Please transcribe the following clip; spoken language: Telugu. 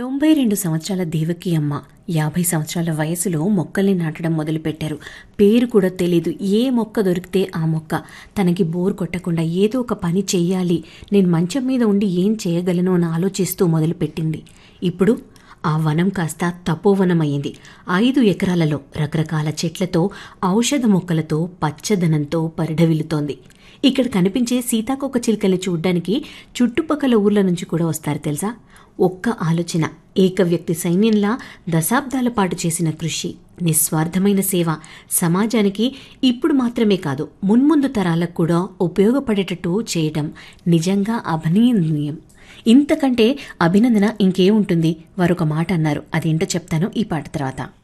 తొంభై రెండు సంవత్సరాల దేవకి అమ్మ యాభై సంవత్సరాల వయసులో మొక్కల్ని నాటడం మొదలుపెట్టారు పేరు కూడా తెలీదు ఏ మొక్క దొరికితే ఆ మొక్క తనకి బోర్ కొట్టకుండా ఏదో ఒక పని చెయ్యాలి నేను మంచం మీద ఉండి ఏం చేయగలను అని ఆలోచిస్తూ మొదలుపెట్టింది ఇప్పుడు ఆ వనం కాస్త తపోవనమయ్యింది ఐదు ఎకరాలలో రకరకాల చెట్లతో ఔషధ మొక్కలతో పచ్చదనంతో పరిఢవిల్లుతోంది ఇక్కడ కనిపించే సీతాకోక చిలుకల్ని చూడ్డానికి చుట్టుపక్కల ఊర్ల నుంచి కూడా వస్తారు తెలుసా ఒక్క ఆలోచన ఏక వ్యక్తి సైన్యంలా దశాబ్దాల పాటు చేసిన కృషి నిస్వార్థమైన సేవ సమాజానికి ఇప్పుడు మాత్రమే కాదు మున్ముందు తరాలకు కూడా ఉపయోగపడేటట్టు చేయటం నిజంగా అభినందనీయం ఇంతకంటే అభినందన ఇంకేముంటుంది వారొక మాట అన్నారు అదేంటో చెప్తాను ఈ పాట తర్వాత